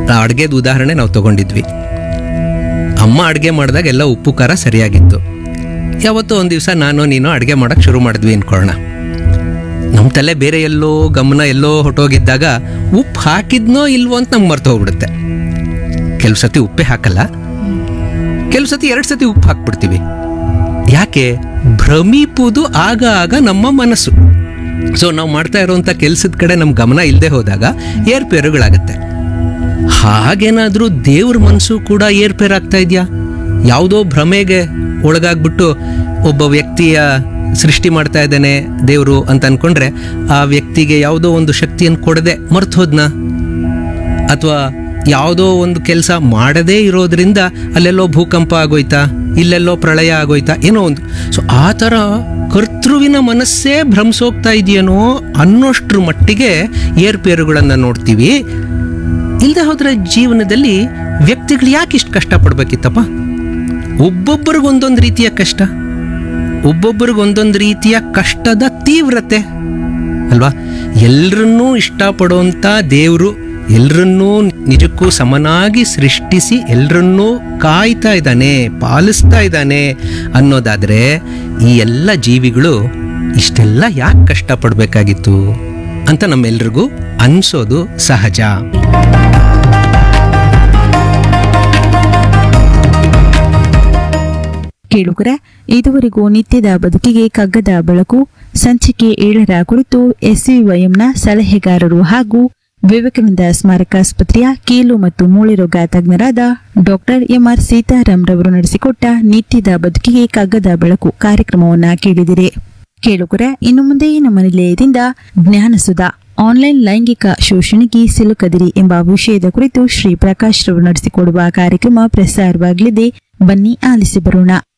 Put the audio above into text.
ಅಡುಗೆದ ಉದಾಹರಣೆ ನಾವು ತಗೊಂಡಿದ್ವಿ ಅಮ್ಮ ಅಡುಗೆ ಮಾಡಿದಾಗ ಎಲ್ಲ ಉಪ್ಪು ಖಾರ ಸರಿಯಾಗಿತ್ತು ಯಾವತ್ತೋ ಒಂದು ದಿವಸ ನಾನು ನೀನು ಅಡುಗೆ ಮಾಡೋಕ್ಕೆ ಶುರು ಮಾಡಿದ್ವಿ ಅನ್ಕೊಳ್ಳೋಣ ನಮ್ಮ ತಲೆ ಬೇರೆ ಎಲ್ಲೋ ಗಮನ ಎಲ್ಲೋ ಹೊಟ್ಟೋಗಿದ್ದಾಗ ಉಪ್ಪು ಹಾಕಿದ್ನೋ ಇಲ್ವೋ ಅಂತ ನಮ್ಗೆ ಮರ್ತು ಹೋಗ್ಬಿಡುತ್ತೆ ಕೆಲವು ಸತಿ ಉಪ್ಪೇ ಹಾಕಲ್ಲ ಕೆಲವು ಸತಿ ಎರಡು ಸತಿ ಉಪ್ಪು ಹಾಕ್ಬಿಡ್ತೀವಿ ಯಾಕೆ ಭ್ರಮಿಪುದು ಆಗ ಆಗ ನಮ್ಮ ಮನಸ್ಸು ಸೊ ನಾವು ಮಾಡ್ತಾ ಇರುವಂಥ ಕೆಲಸದ ಕಡೆ ನಮ್ಮ ಗಮನ ಇಲ್ಲದೆ ಹೋದಾಗ ಏರ್ಪೇರುಗಳಾಗತ್ತೆ ಹಾಗೇನಾದರೂ ದೇವ್ರ ಮನಸ್ಸು ಕೂಡ ಏರ್ಪೇರಾಗ್ತಾ ಇದೆಯಾ ಯಾವುದೋ ಭ್ರಮೆಗೆ ಒಳಗಾಗ್ಬಿಟ್ಟು ಒಬ್ಬ ವ್ಯಕ್ತಿಯ ಸೃಷ್ಟಿ ಮಾಡ್ತಾ ಇದ್ದಾನೆ ದೇವರು ಅಂತ ಅನ್ಕೊಂಡ್ರೆ ಆ ವ್ಯಕ್ತಿಗೆ ಯಾವುದೋ ಒಂದು ಶಕ್ತಿಯನ್ನು ಕೊಡದೆ ಮರ್ತು ಹೋದ್ನಾ ಅಥವಾ ಯಾವುದೋ ಒಂದು ಕೆಲಸ ಮಾಡದೇ ಇರೋದ್ರಿಂದ ಅಲ್ಲೆಲ್ಲೋ ಭೂಕಂಪ ಆಗೋಯ್ತಾ ಇಲ್ಲೆಲ್ಲೋ ಪ್ರಳಯ ಆಗೋಯ್ತಾ ಏನೋ ಒಂದು ಸೊ ಆ ಥರ ಕರ್ತೃವಿನ ಮನಸ್ಸೇ ಭ್ರಮಿಸೋಗ್ತಾ ಇದೆಯೇನೋ ಅನ್ನೋಷ್ಟ್ರ ಮಟ್ಟಿಗೆ ಏರ್ಪೇರುಗಳನ್ನು ನೋಡ್ತೀವಿ ಇಲ್ಲದೆ ಹೋದ್ರೆ ಜೀವನದಲ್ಲಿ ವ್ಯಕ್ತಿಗಳು ಯಾಕೆ ಇಷ್ಟು ಕಷ್ಟಪಡ್ಬೇಕಿತ್ತಪ್ಪ ಒಬ್ಬೊಬ್ಬರಿಗೆ ಒಂದೊಂದು ರೀತಿಯ ಕಷ್ಟ ಒಬ್ಬೊಬ್ಬರಿಗೆ ಒಂದೊಂದು ರೀತಿಯ ಕಷ್ಟದ ತೀವ್ರತೆ ಅಲ್ವಾ ಎಲ್ಲರನ್ನೂ ಇಷ್ಟಪಡುವಂಥ ದೇವರು ಎಲ್ಲರನ್ನೂ ನಿಜಕ್ಕೂ ಸಮನಾಗಿ ಸೃಷ್ಟಿಸಿ ಎಲ್ಲರನ್ನೂ ಕಾಯ್ತಾ ಇದ್ದಾನೆ ಪಾಲಿಸ್ತಾ ಇದ್ದಾನೆ ಅನ್ನೋದಾದರೆ ಈ ಎಲ್ಲ ಜೀವಿಗಳು ಇಷ್ಟೆಲ್ಲ ಯಾಕೆ ಕಷ್ಟಪಡಬೇಕಾಗಿತ್ತು ಅಂತ ನಮ್ಮೆಲ್ರಿಗೂ ಅನ್ಸೋದು ಸಹಜ ಕೇಳುಗರ ಇದುವರೆಗೂ ನಿತ್ಯದ ಬದುಕಿಗೆ ಕಗ್ಗದ ಬೆಳಕು ಸಂಚಿಕೆ ಏಳರ ಕುರಿತು ಎಸ್ವಿವೈಎಂನ ಸಲಹೆಗಾರರು ಹಾಗೂ ವಿವೇಕಾನಂದ ಸ್ಮಾರಕಾಸ್ಪತ್ರೆಯ ಕೀಲು ಮತ್ತು ಮೂಳೆ ರೋಗ ತಜ್ಞರಾದ ಡಾಕ್ಟರ್ ಎಂಆರ್ ಸೀತಾರಾಮ್ ರವರು ನಡೆಸಿಕೊಟ್ಟ ನಿತ್ಯದ ಬದುಕಿಗೆ ಕಗ್ಗದ ಬೆಳಕು ಕಾರ್ಯಕ್ರಮವನ್ನ ಕೇಳಿದಿರಿ ಕೇಳುಗರ ಇನ್ನು ಮುಂದೆ ನಮ್ಮ ನಿಲಯದಿಂದ ಜ್ಞಾನಸುಧಾ ಆನ್ಲೈನ್ ಲೈಂಗಿಕ ಶೋಷಣೆಗೆ ಸಿಲುಕದಿರಿ ಎಂಬ ವಿಷಯದ ಕುರಿತು ಶ್ರೀ ಪ್ರಕಾಶ್ ರವರು ನಡೆಸಿಕೊಡುವ ಕಾರ್ಯಕ್ರಮ ಪ್ರಸಾರವಾಗಲಿದೆ ಬನ್ನಿ ಆಲಿಸಿ ಬರೋಣ